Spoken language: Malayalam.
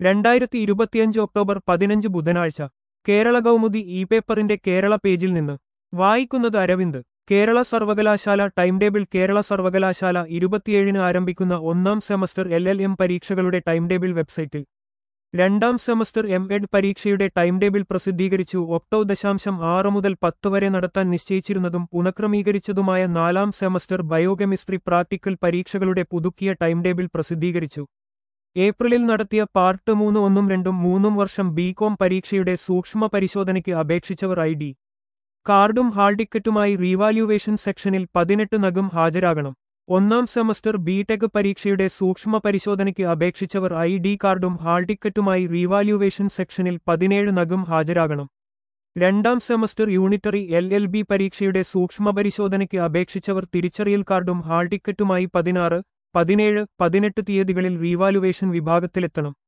രണ്ടായിരത്തി ഇരുപത്തിയഞ്ച് ഒക്ടോബർ പതിനഞ്ച് ബുധനാഴ്ച കേരള കൗമുദി ഇ പേപ്പറിന്റെ കേരള പേജിൽ നിന്ന് വായിക്കുന്നത് അരവിന്ദ് കേരള സർവകലാശാല ടൈം ടേബിൾ കേരള സർവകലാശാല ഇരുപത്തിയേഴിന് ആരംഭിക്കുന്ന ഒന്നാം സെമസ്റ്റർ എൽ എൽ എം പരീക്ഷകളുടെ ടൈം ടേബിൾ വെബ്സൈറ്റിൽ രണ്ടാം സെമസ്റ്റർ എം എഡ് പരീക്ഷയുടെ ടൈം ടേബിൾ പ്രസിദ്ധീകരിച്ചു ഒക്ടോ ദശാംശം ആറ് മുതൽ പത്ത് വരെ നടത്താൻ നിശ്ചയിച്ചിരുന്നതും പുനഃക്രമീകരിച്ചതുമായ നാലാം സെമസ്റ്റർ ബയോകെമിസ്ട്രി പ്രാക്ടിക്കൽ പരീക്ഷകളുടെ പുതുക്കിയ ടൈം ടേബിൾ പ്രസിദ്ധീകരിച്ചു ഏപ്രിലിൽ നടത്തിയ പാർട്ട് മൂന്ന് ഒന്നും രണ്ടും മൂന്നും വർഷം ബികോം പരീക്ഷയുടെ സൂക്ഷ്മ പരിശോധനയ്ക്ക് അപേക്ഷിച്ചവർ ഐ ഡി കാർഡും ഹാൾ ടിക്കറ്റുമായി റീവാല്യുവേഷൻ സെക്ഷനിൽ പതിനെട്ട് നഗം ഹാജരാകണം ഒന്നാം സെമസ്റ്റർ ബിടെക് പരീക്ഷയുടെ സൂക്ഷ്മ പരിശോധനയ്ക്ക് അപേക്ഷിച്ചവർ ഐ ഡി കാർഡും ഹാൾ ടിക്കറ്റുമായി റീവാല്യുവേഷൻ സെക്ഷനിൽ പതിനേഴ് നഗം ഹാജരാകണം രണ്ടാം semester unitary L L B പരീക്ഷയുടെ സൂക്ഷ്മ പരിശോധനയ്ക്ക് അപേക്ഷിച്ചവർ തിരിച്ചറിയൽ കാർഡും ഹാൾ ടിക്കറ്റുമായി പതിനാറ് പതിനേഴ് പതിനെട്ട് തീയതികളിൽ റീവാലുവേഷൻ വിഭാഗത്തിലെത്തണം